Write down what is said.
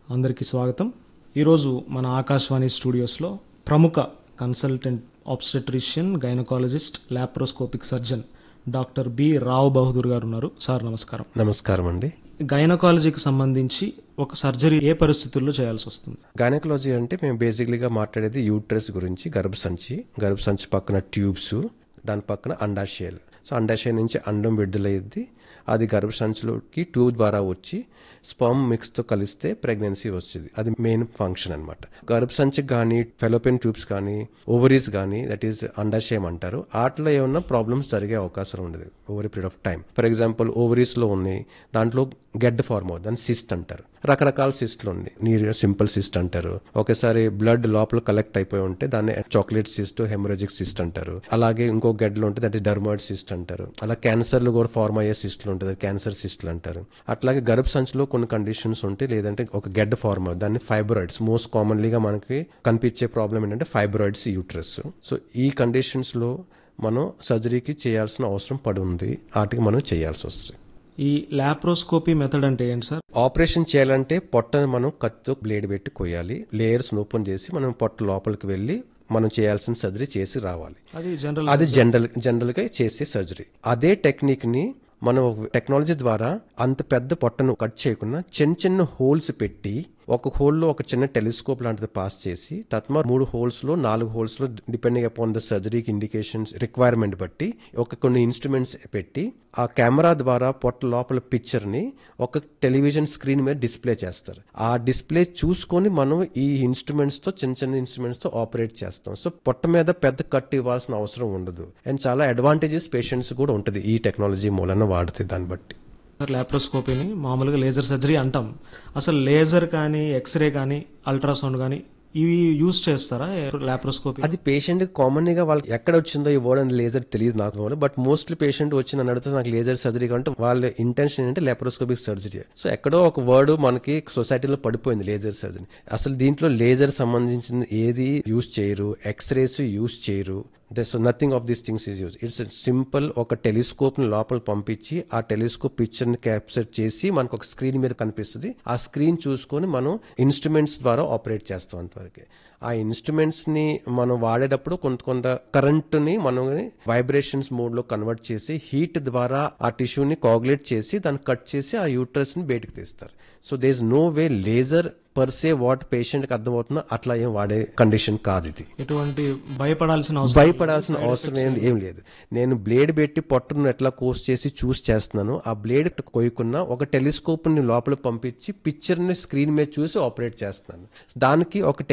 అందరికీ స్వాగతం ఈరోజు మన ఆకాశవాణి స్టూడియోస్లో ప్రముఖ consultant obstetrician gynaecologist laparoscopic surgeon doctor B Rao Bahadur గారు ఉన్నారు సార్ నమస్కారం నమస్కారం అండి గైనకాలజీకి సంబంధించి ఒక సర్జరీ ఏ పరిస్థితుల్లో చేయాల్సి వస్తుంది గైనకాలజీ అంటే మేము బేసిక్లీగా మాట్లాడేది యూట్రస్ గురించి గర్భసంచి గర్భసంచి పక్కన ట్యూబ్స్ దాని పక్కన అండాశయాలు సో అండాశయం నుంచి అండం విడుదలయ్యింది అది గర్భసంచిలోకి ట్యూబ్ ద్వారా వచ్చి స్పర్మ్ మిక్స్తో కలిస్తే ప్రెగ్నెన్సీ వచ్చింది అది మెయిన్ ఫంక్షన్ అనమాట గర్భసంచికి కానీ ఫెలోపిన్ ట్యూబ్స్ కానీ ఓవరీస్ కానీ దట్ ఈస్ అండాశయం అంటారు వాటిలో ఏమన్నా ప్రాబ్లమ్స్ జరిగే అవకాశం ఉండదు over period of time for example ఓవరీస్లో ఉన్నాయి దాంట్లో గెడ్ ఫార్మ్ అవుతుంది దాన్ని సిస్ట్ అంటారు రకరకాల సిస్ట్లు ఉంది నీరు సింపుల్ సిస్ట్ అంటారు ఒకేసారి బ్లడ్ లోపల కలెక్ట్ అయిపోయి ఉంటే దాన్ని చాక్లెట్ సిస్ట్ హెమరేజిక్ సిస్ట్ అంటారు అలాగే ఇంకో గడ్డలు ఉంటే దట్ డర్మాయిడ్ సిస్ట్ అంటారు అలా క్యాన్సర్లు కూడా ఫార్మ్ అయ్యే సిస్ట్లు ఉంటుంది క్యాన్సర్ సిస్ట్లు అంటారు అట్లాగే గర్భ సంచిలో కొన్ని కండిషన్స్ ఉంటాయి లేదంటే ఒక గెడ్ ఫార్మ్ అవుతుంది దాన్ని ఫైబ్రాయిడ్స్ మోస్ట్ కామన్లీగా మనకి కనిపించే ప్రాబ్లం ఏంటంటే ఫైబ్రాయిడ్స్ యూట్రస్ సో ఈ కండిషన్స్ లో మనం సర్జరీకి చేయాల్సిన అవసరం పడి ఉంది వాటికి మనం చేయాల్సి వస్తుంది ఈ లాప్రోస్కోపీ మెథడ్ అంటే ఏంటి సార్ ఆపరేషన్ చేయాలంటే పొట్టని మనం కత్తితో బ్లేడ్ పెట్టి కొయ్యాలి లేయర్స్ ఓపెన్ చేసి మనం పొట్ట లోపలికి వెళ్ళి మనం చేయాల్సిన సర్జరీ చేసి రావాలి అది జనరల్ అది జనరల్ జనరల్ గా చేసే సర్జరీ అదే టెక్నిక్ ని మనం ఒక టెక్నాలజీ ద్వారా అంత పెద్ద పొట్టను కట్ చేయకుండా చిన్న చిన్న హోల్స్ పెట్టి ఒక హోల్లో ఒక చిన్న టెలిస్కోప్ లాంటిది పాస్ చేసి తత్మా మూడు హోల్స్ లో నాలుగు హోల్స్ లో డిపెండింగ్ అపాన్ ద సర్జరీకి ఇండికేషన్స్ రిక్వైర్మెంట్ బట్టి ఒక కొన్ని ఇన్స్ట్రుమెంట్స్ పెట్టి ఆ కెమెరా ద్వారా పొట్ట లోపల పిక్చర్ ని ఒక టెలివిజన్ స్క్రీన్ మీద డిస్ప్లే చేస్తారు ఆ డిస్ప్లే చూసుకొని మనం ఈ ఇన్స్ట్రుమెంట్స్ తో చిన్న చిన్న ఇన్స్ట్రుమెంట్స్ తో ఆపరేట్ చేస్తాం సో పొట్ట మీద పెద్ద కట్ ఇవ్వాల్సిన అవసరం ఉండదు అండ్ చాలా అడ్వాంటేజెస్ పేషెంట్స్ కూడా ఉంటుంది ఈ టెక్నాలజీ మూలన వాడితే దాన్ని బట్టి లాప్రోస్కోపీని మామూలుగా లేజర్ సర్జరీ అంటాం అసలు లేజర్ కానీ ఎక్స్రే కానీ అల్ట్రాసౌండ్ కానీ ఇవి యూజ్ చేస్తారా లాప్రోస్కోపీ అది పేషెంట్ కామన్ గా వాళ్ళకి ఎక్కడ వచ్చిందో ఈ వర్డ్ అని లేజర్ తెలియదు నాకు బట్ మోస్ట్లీ పేషెంట్ వచ్చి నన్ను అడిగితే నాకు లేజర్ సర్జరీ అంటే వాళ్ళ ఇంటెన్షన్ ఏంటంటే లాప్రోస్కోపిక్ సర్జరీ సో ఎక్కడో ఒక వర్డ్ మనకి సొసైటీలో పడిపోయింది లేజర్ సర్జరీ అసలు దీంట్లో లేజర్ సంబంధించిన ఏది యూజ్ చేయరు ఎక్స్రేస్ యూజ్ చేయరు thus nothing of these things is use it's simple ఒక టెలిస్కోప్ ని లోపల పంపించి ఆ టెలిస్కోప్ పిక్చర్ ని క్యాప్చర్ చేసి మనకు ఒక స్క్రీన్ మీద కనిపిస్తుంది ఆ స్క్రీన్ చూసుకొని మనం ఇన్స్ట్రుమెంట్స్ ద్వారా ఆపరేట్ చేస్తాం అంతవరకే ఆ ఇన్స్ట్రుమెంట్స్ ని మనం వాడేటప్పుడు కొంత కొంత కరెంట్ ని మనం వైబ్రేషన్స్ మోడ్ లో కన్వర్ట్ చేసి హీట్ ద్వారా ఆ టిష్యూని కాగులేట్ చేసి దాన్ని కట్ చేసి ఆ యూట్రస్ ని బయటకు తీస్తారు so there is no way laser per se what patient కి అర్థమవుతుందో అట్లా ఏం వాడే కండిషన్ కాదు ఇది ఎటువంటి భయపడాల్సిన అవసరం భయపడాల్సిన అవసరం ఏం ఏం లేదు నేను బ్లేడ్ పెట్టి పొట్టను ఎట్లా కోర్స్ చేసి చూస్ చేస్తున్నాను ఆ బ్లేడ్ కొయ్యకున్న ఒక టెలిస్కోప్ ని లోపల పంపించి పిక్చర్ ని స్క్రీన్ మీద చూసి ఆపరేట్ చేస్తున్నాను దానికి ఒక